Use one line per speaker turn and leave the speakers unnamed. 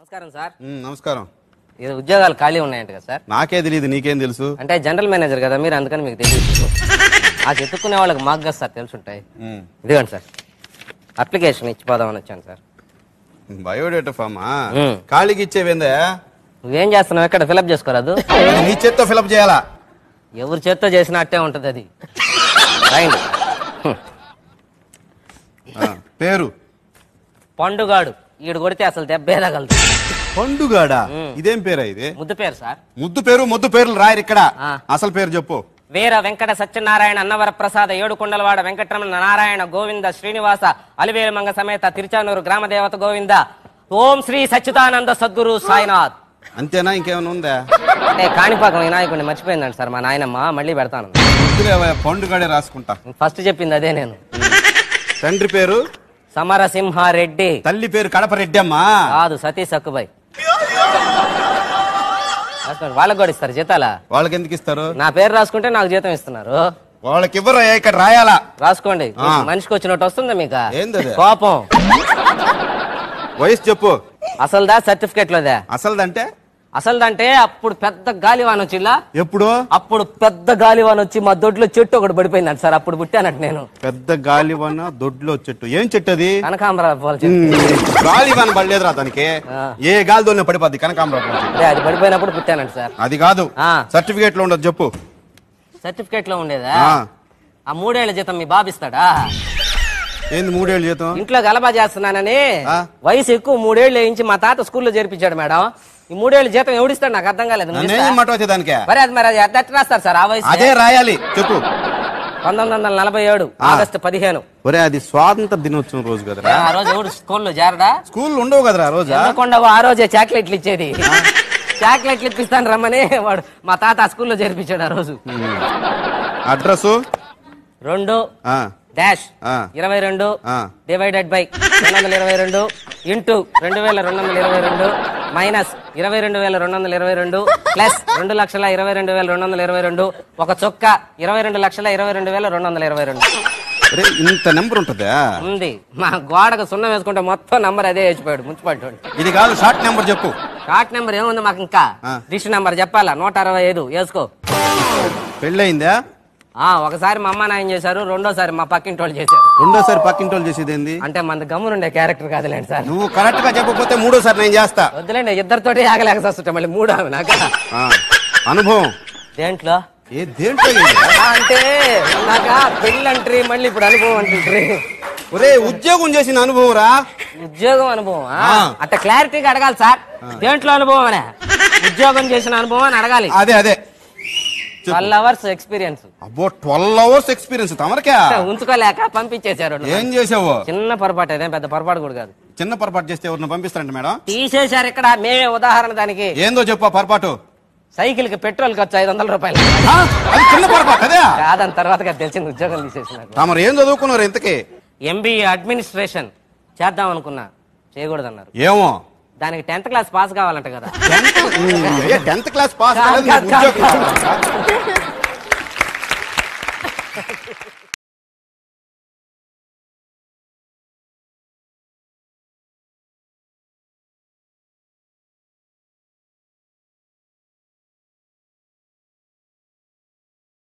నమస్కారం సార్
ఉమ్, నమస్కారం
ఇది ఉద్యోగాలు ఖాళీ ఉన్నాయంట కదా సార్
నాకే తెలియదు నీకేం తెలుసు
అంటే జనరల్ మేనేజర్ కదా మీరు అందుకని మీకు తెలియదు ఆ చెత్తుకునే వాళ్ళకి మాకు కదా సార్ తెలుసుంటాయి
ఉమ్,
ఇదిగోండి సార్ అప్లికేషన్ ఇచ్చిపోదామని వచ్చాను సార్
బయోడేటా ఫామా
ఉమ్.
ఖాళీకి ఇచ్చేవేందే
నువ్వేం చేస్తున్నావు ఎక్కడ ఫిలప్ చేసుకోరాదు
నీ చేత్తో ఫిలప్ చేయాలా
ఎవరి చేత్తో చేసినా అట్టే ఉంటుంది అది రాయండి హ్మ్.
ఆ, పేరు
పండుగాడు ఈడు కొడితే అసలు దెబ్బే తగలదు
పండుగాడా ఇదేం పేరా ఇది
ముద్దు పేరు సార్
ముద్దు పేరు ముద్దు పేర్లు రాయరు ఇక్కడ
ఆ.
అసలు పేరు చెప్పు
వీర వెంకట సత్యనారాయణ అన్నవర ప్రసాద ఏడుకొండలవాడ వెంకటరమణ నారాయణ గోవింద శ్రీనివాస అలివేలుమంగ సమేత తిరుచానూరు గ్రామదేవత గోవింద ఓం శ్రీ సచ్చిదానంద సద్గురు సాయినాథ్
అంతేనా ఇంకేమైనా ఉందా
అంటే కాణిపాకం వినాయకుడిని మర్చిపోయిందండి సార్ మా నాయనమ్మ మళ్ళీ పెడతాను
వద్దులేవయ్య, పండుగాడే రాసుకుంటా
ఫస్ట్ చెప్పింది అదే నేను
తండ్రి పేరు
సమరసింహారెడ్డి
తల్లి పేరు కడప రెడ్డి అమ్మా
కాదు సతీష్ సక్కుబాయ్ రాసుకోండి. వాళ్ళకి కూడా ఇస్తారు జీతాలా
వాళ్ళకి ఎందుకు ఇస్తారు
నా పేరు రాసుకుంటే నాకు జీతం ఇస్తున్నారు
వాళ్ళకి ఇవ్వరు ఇక్కడ రాయాలా
రాసుకోండి
ఆ.
మనిషికి వచ్చినట్టు వస్తుందా మీకు
ఏందది?
కోపం
వయసు చెప్పు
అసలుదా సర్టిఫికేట్ లోదా
అసలుదంటే
అసలుదంటే అప్పుడు పెద్ద గాలివాన్ వచ్చిలా
ఎప్పుడు
అప్పుడు పెద్ద గాలివాన్ వచ్చి మా దొడ్లో చెట్టు ఒకటి పడిపోయిందంట సార్ అప్పుడు పుట్టానట్టు నేను
పెద్ద గాలివన దొడ్లో చెట్టు ఏం చెట్టు అది
కనకాంబర పూల చెట్టు
ఉమ్, గాలివన పడలేదురా దానికి
ఆ.
ఏ గాలి దొల్లిన పడిపోద్ది కనకాంబరం చెట్టు.
అదే అది పడిపోయినప్పుడు పుట్టానంట సార్
అది కాదు
ఆ.
సర్టిఫికేట్ లో ఉండదు చెప్పు
సర్టిఫికేట్ లో ఉండేదా
ఆ.
ఆ మూడేళ్ల జీతం మీ బాబిస్తాడా
ఏంది మూడేళ్ళు జీతం
ఇంట్లో గలబా చేస్తున్నానని
ఆ.
వయసు ఎక్కువ మూడేళ్లు వేయించి మా తాత స్కూల్లో చేర్పించాడు మేడం ఈ మూడేళ్ల జీతం ఎవడిస్తాడు నాకు అర్థం కాలేదు నువ్వు
నన్నేం
ఇస్తా?
మాట వచ్చే దానికే
మరి అది మరి అది ఎట్లా రాస్తారు సార్ ఆ వయసు
అదే రాయాలి చెప్పు
పంతొమ్మిది వందల నలభై ఏడు
ఆ.
ఆగస్టు పదిహేను
ఒరే అది స్వాతంత్ర దినోత్సవం రోజు కదరా
ఆ రోజు ఎవడు స్కూల్లో చేరడా
స్కూల్ ఉండవు కదరా ఆ రోజా
ఎందుకుండా ఆ రోజే చాక్లెట్లు ఇచ్చేది చాక్లెట్లు ఇప్పిస్తాను రమ్మని వాడు మా తాత ఆ స్కూల్లో చేర్పించాడు ఆ రోజు
అడ్రస్
రెండు డాష్
ఆ.
ఇరవై రెండు
ఆ.
డివైడెడ్ బై రెండు వందల ఇరవై రెండు ఇంటూ రెండు వేల రెండు వందల ఇరవై రెండు మైనస్ ఇరవై రెండు వేల రెండు వందల ఇరవై రెండు ప్లస్ రెండు లక్షల ఇరవై రెండు వేల రెండు వందల ఇరవై రెండు ఒక చొక్క ఇరవై రెండు లక్షల ఇరవై రెండు వేల రెండు వందల ఇరవై రెండు
ఒరే ఇంత నెంబర్ ఉంటుందా
ఉంది మా గోడకు సున్నం వేసుకుంటే మొత్తం నంబర్ అదే వేసిపోయాడు మున్సిపాలిటీ
ఇది కాదు షార్ట్ నెంబర్ చెప్పు
షార్ట్ నెంబర్ ఏముంది మాకు ఇంకా
ఆ.
డిష్ నెంబర్ చెప్పాలా నూట అరవై ఐదు వేసుకో
పెళ్ళయిందా
ఆ ఒకసారి మా అమ్మ నాయన చేశారు రెండోసారి మా పక్కింటి వాళ్ళు చేశారు
రెండోసారి పక్కింటి వాళ్ళు చేసేది ఏంది
అంటే మన గమ్మునుండే క్యారెక్టర్ కాదులేండి సార్
నువ్వు కరెక్ట్ గా చెప్పకపోతే మూడోసారి నేను చేస్తా
వద్దులేండి ఇద్దరితోటి ఆగలేక వస్తుంటా మళ్ళీ మూడు ఆమె నాక
ఆ, అనుభవం
దేంట్లో
ఏ దేంట్లో ఏంది?
ఆ, అంటే నాక పెళ్ళంట్రీ మళ్ళీ ఇప్పుడు అనుభవం అంటుంట్రీ
ఒరే ఉద్యోగం చేసిన అనుభవం రా
ఉద్యోగం అనుభవం ఆ?
ఆ.
అట్ట క్లారిటీగా అడగాలి సార్ దేంట్లో అనుభవం అనే ఉద్యోగం చేసిన అనుభవం అని అడగాలి
అదే అదే
ట్వెల్వ్ అవర్స్ ఎక్స్పీరియన్స్
అబ్బో ట్వెల్వ్ అవర్స్ ఎక్స్పీరియన్స్ తమరికా
ఉంచుకోలేక పంపించేశారు
ఏం చేసావు
చిన్న పొరపాటు అదేం పెద్ద పొరపాటు కూడా కాదు
చిన్న పొరపాటు చేస్తే ఎవరిని పంపిస్తారంట మేడం
తీసేశారు ఇక్కడ మేమే ఉదాహరణ దానికి
ఏందో చెప్పు ఆ పొరపాటు
సైకిల్ కి పెట్రోల్ ఖర్చు ఐదు వందల రూపాయలు
ఆ, అది చిన్న పొరపాటు అదే
కాదని తర్వాత కదా తెలిసింది ఉద్యోగం తీసేసినాక
తమరు ఏం చదువుకున్నారు ఇంతకి
ఎంబీఏ అడ్మినిస్ట్రేషన్ చేద్దాం అనుకున్నా చేయకూడదన్నారు
ఏమో
దానికి టెన్త్ క్లాస్ పాస్ కావాలంట కదా
టెన్త్ క్లాస్ పాస్
కాదు, కాదు, కాదు, కాదు.